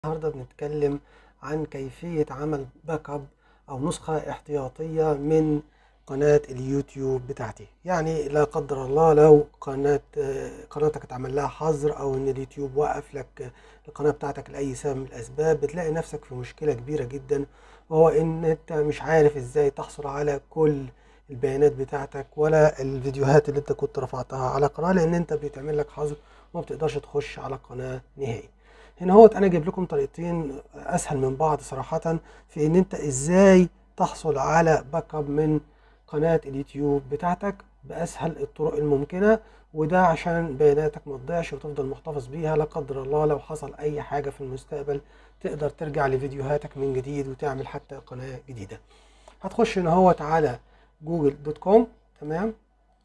النهارده بنتكلم عن كيفية عمل باك اب أو نسخة احتياطية من قناة اليوتيوب بتاعتي يعني لا قدر الله لو قناة آه، قناتك اتعمل لها حظر أو إن اليوتيوب وقف لك القناة بتاعتك لأي سبب من الأسباب بتلاقي نفسك في مشكلة كبيرة جدا وهو إن أنت مش عارف إزاي تحصل على كل البيانات بتاعتك ولا الفيديوهات اللي أنت كنت رفعتها على قناة لأن أنت بيتعمل لك حظر وما بتقدرش تخش على القناة نهائي هنا هو انا جايب لكم طريقتين اسهل من بعض صراحة في ان انت ازاي تحصل على باك اب من قناة اليوتيوب بتاعتك باسهل الطرق الممكنة وده عشان بياناتك ما تضيعش وتفضل محتفظ بيها لا قدر الله لو حصل اي حاجة في المستقبل تقدر ترجع لفيديوهاتك من جديد وتعمل حتى قناة جديدة هتخش هنا هو على جوجل دوت كوم تمام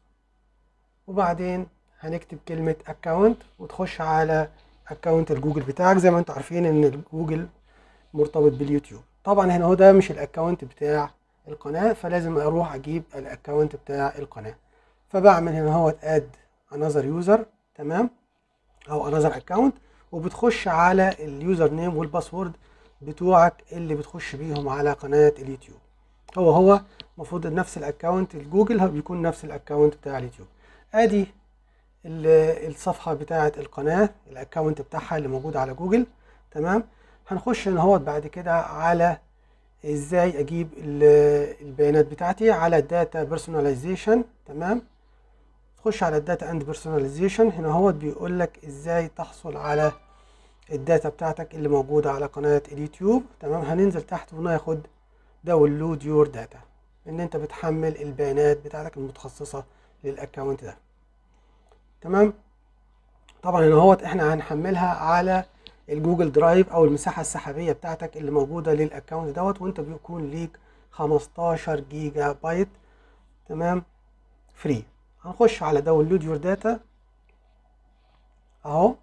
وبعدين هنكتب كلمة اكونت وتخش على اكونت الجوجل بتاعك زي ما انتم عارفين ان الجوجل مرتبط باليوتيوب طبعا هنا هو ده مش الاكونت بتاع القناة فلازم اروح اجيب الاكونت بتاع القناة فبعمل هنا هو اد انذر يوزر تمام او انذر اكونت وبتخش على اليوزر نيم والباسورد بتوعك اللي بتخش بيهم على قناة اليوتيوب هو هو المفروض نفس الاكونت الجوجل بيكون نفس الاكونت بتاع اليوتيوب ادي ال- الصفحة بتاعة القناة الاكونت بتاعها اللي موجود على جوجل تمام هنخش هنا هو بعد كده على ازاي اجيب ال- البيانات بتاعتي على الداتا بيرسوناليزيشن تمام تخش على الداتا اند بيرسوناليزيشن هنا هو بيقول لك ازاي تحصل على الداتا بتاعتك اللي موجودة على قناة اليوتيوب تمام هننزل تحت وناخد داونلود يور داتا ان انت بتحمل البيانات بتاعتك المتخصصة للاكونت ده تمام طبعا هنا هو احنا هنحملها على الجوجل درايف او المساحه السحابيه بتاعتك اللي موجوده للاكونت دوت وانت بيكون ليك 15 جيجا بايت تمام فري هنخش على داونلود يور داتا اهو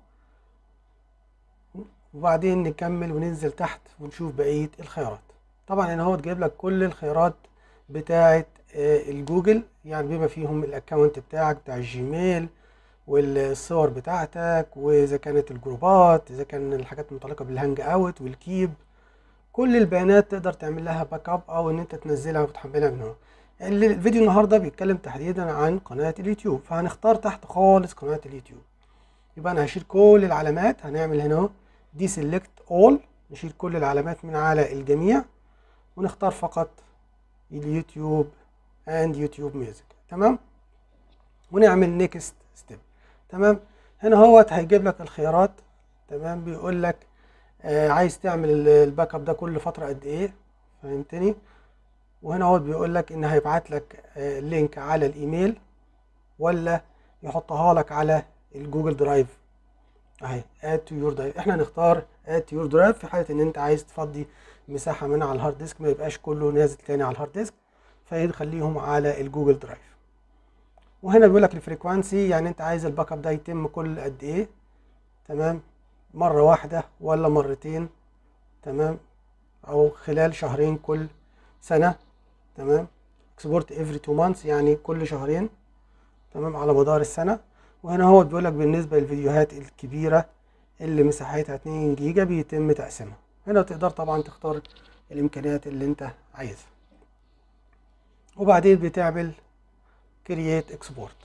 وبعدين نكمل وننزل تحت ونشوف بقيه الخيارات طبعا هنا هو جايب لك كل الخيارات بتاعه آه، الجوجل يعني بما فيهم الاكونت بتاعك بتاع الجيميل والصور بتاعتك واذا كانت الجروبات اذا كان الحاجات المتعلقه بالهانج اوت والكيب كل البيانات تقدر تعمل لها باك اب او ان انت تنزلها وتحملها من هنا ال- الفيديو النهارده بيتكلم تحديدا عن قناه اليوتيوب فهنختار تحت خالص قناه اليوتيوب يبقى انا هشيل كل العلامات هنعمل هنا دي سيلكت اول نشيل كل العلامات من على الجميع ونختار فقط اليوتيوب اند يوتيوب ميوزك تمام ونعمل نيكست ستيب تمام هنا هو هيجيب لك الخيارات تمام بيقول لك آه عايز تعمل ال- الباك اب ده كل فتره قد ايه فهمتني وهنا هو بيقول لك ان هيبعت لك آه لينك على الايميل ولا يحطها لك على الجوجل درايف اهي اد تو يور درايف احنا هنختار اد تو يور درايف في حاله ان انت عايز تفضي مساحه من على الهارد ديسك ما يبقاش كله نازل تاني على الهارد ديسك فيخليهم على الجوجل درايف وهنا بيقول لك الفريكوانسي يعني انت عايز الباك اب ده يتم كل قد ايه تمام مره واحده ولا مرتين تمام او خلال شهرين كل سنه تمام اكسبورت افري تو مانثs يعني كل شهرين تمام على مدار السنه وهنا هو بيقول لك بالنسبه للفيديوهات الكبيره اللي مساحتها 2 جيجا بيتم تقسيمها هنا تقدر طبعا تختار الامكانيات اللي انت عايزها وبعدين بتعمل كرييت اكسبورت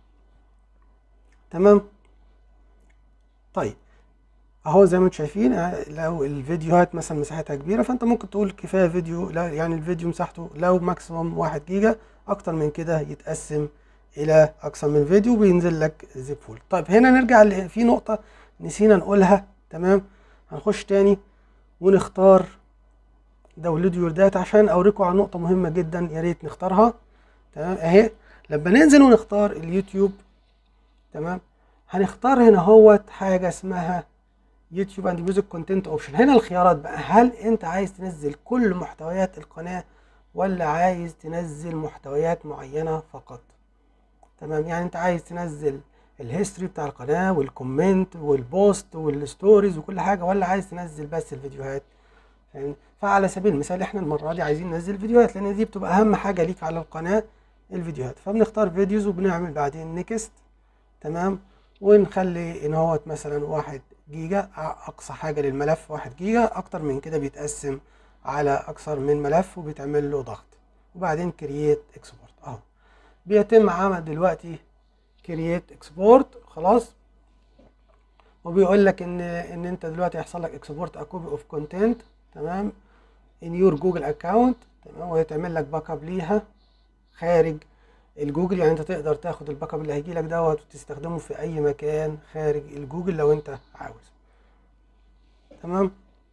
تمام طيب اهو زي ما انتم شايفين آه، لو الفيديوهات مثلا مساحتها كبيره فانت ممكن تقول كفايه فيديو لا يعني الفيديو مساحته لو ماكسيموم واحد جيجا اكتر من كده يتقسم الى اكثر من فيديو بينزل لك زيب فول طيب هنا نرجع ل- في نقطه نسينا نقولها تمام هنخش تاني ونختار داونلود يور داتا عشان اوريكم على نقطه مهمه جدا يا ريت نختارها تمام اهي لما ننزل ونختار اليوتيوب تمام هنختار هنا هو حاجه اسمها يوتيوب اند ميوزك كونتنت اوبشن هنا الخيارات بقى هل انت عايز تنزل كل محتويات القناه ولا عايز تنزل محتويات معينه فقط تمام يعني انت عايز تنزل الهيستوري بتاع القناه والكومنت والبوست والستوريز وكل حاجه ولا عايز تنزل بس الفيديوهات فاهمني فعلى سبيل المثال احنا المره دي عايزين ننزل فيديوهات لان دي بتبقى اهم حاجه ليك على القناه الفيديوهات فبنختار فيديوز وبنعمل بعدين نيكست تمام ونخلي ان هو مثلا واحد جيجا اقصى حاجه للملف واحد جيجا اكتر من كده بيتقسم على اكثر من ملف وبيتعمل له ضغط وبعدين كرييت اكسبورت اهو بيتم عمل دلوقتي كرييت اكسبورت خلاص وبيقول لك ان ان انت دلوقتي هيحصل لك اكسبورت ا كوبي اوف كونتنت تمام ان يور جوجل اكونت تمام ويتعمل لك باك اب ليها خارج الجوجل يعني انت تقدر تاخد الباك اب اللي هيجي لك دوت وتستخدمه في اي مكان خارج الجوجل لو انت عاوز تمام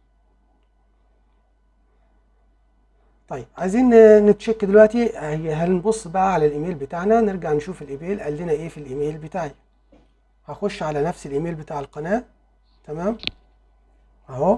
طيب عايزين نتشيك دلوقتي هي هنبص بقى على الايميل بتاعنا نرجع نشوف الايميل قال لنا ايه في الايميل بتاعي هخش على نفس الايميل بتاع القناة تمام اهو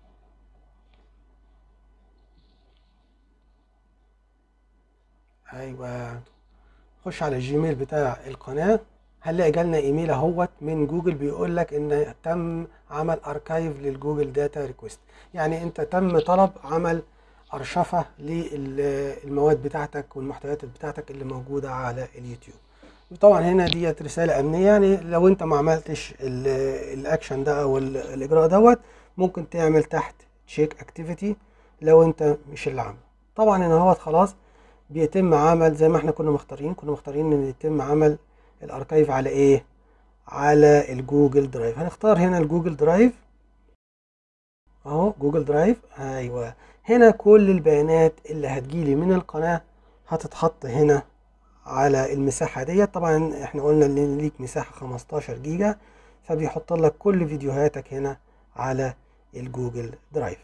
ايوه خش على الجيميل بتاع القناة هنلاقي جالنا ايميل اهوت من جوجل بيقول لك ان تم عمل اركايف للجوجل داتا ريكويست يعني انت تم طلب عمل ارشفة للمواد بتاعتك والمحتويات بتاعتك اللي موجودة على اليوتيوب وطبعا هنا ديت رسالة امنية يعني لو انت ما عملتش الاكشن ده او الاجراء دوت ممكن تعمل تحت تشيك اكتيفيتي لو انت مش اللي عامله طبعا هنا اهوت خلاص بيتم عمل زي ما احنا كنا مختارين كنا مختارين ان يتم عمل الاركايف على ايه على الجوجل درايف هنختار هنا الجوجل درايف اهو جوجل درايف ايوه هنا كل البيانات اللي هتجيلي من القناة هتتحط هنا على المساحة ديت طبعا احنا قلنا ان ليك مساحة 15 جيجا فبيحط لك كل فيديوهاتك هنا على الجوجل درايف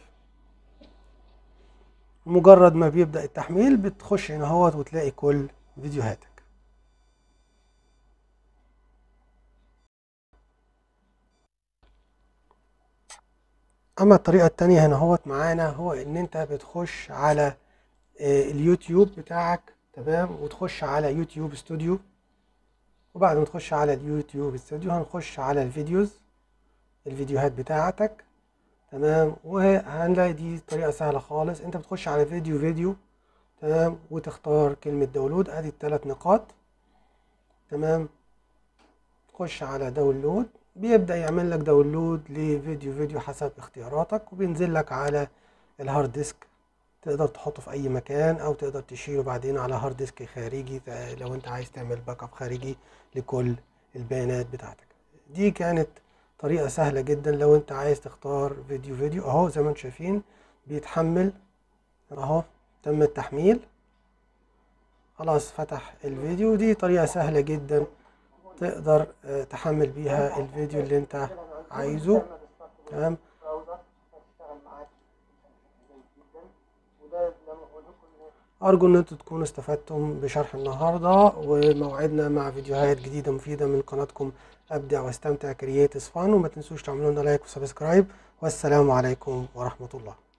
مجرد ما بيبدأ التحميل بتخش هنا اهوت وتلاقي كل فيديوهاتك اما الطريقة التانية هنا اهوت معانا هو ان انت بتخش على اليوتيوب بتاعك تمام وتخش على يوتيوب ستوديو وبعد ما تخش على اليوتيوب ستوديو هنخش على الفيديوز الفيديوهات بتاعتك تمام وهنلاقي دي طريقة سهلة خالص انت بتخش على فيديو فيديو تمام وتختار كلمة داونلود ادي التلات نقاط تمام تخش على داونلود بيبدأ يعمل لك داونلود لفيديو فيديو حسب اختياراتك وبينزل لك على الهارد ديسك تقدر تحطه في اي مكان او تقدر تشيله بعدين على هارد ديسك خارجي لو انت عايز تعمل باك اب خارجي لكل البيانات بتاعتك دي كانت طريقة سهلة جدا لو انت عايز تختار فيديو فيديو اهو زي ما انتم شايفين بيتحمل اهو تم التحميل خلاص فتح الفيديو دي طريقة سهلة جدا تقدر تحمل بيها الفيديو اللي انت عايزه تمام أرجو إن انتوا تكونوا استفدتم بشرح النهاردة وموعدنا مع فيديوهات جديدة مفيدة من قناتكم أبدع واستمتع كرييتس فان وما تنسوش تعملوا لنا لايك وسبسكرايب والسلام عليكم ورحمة الله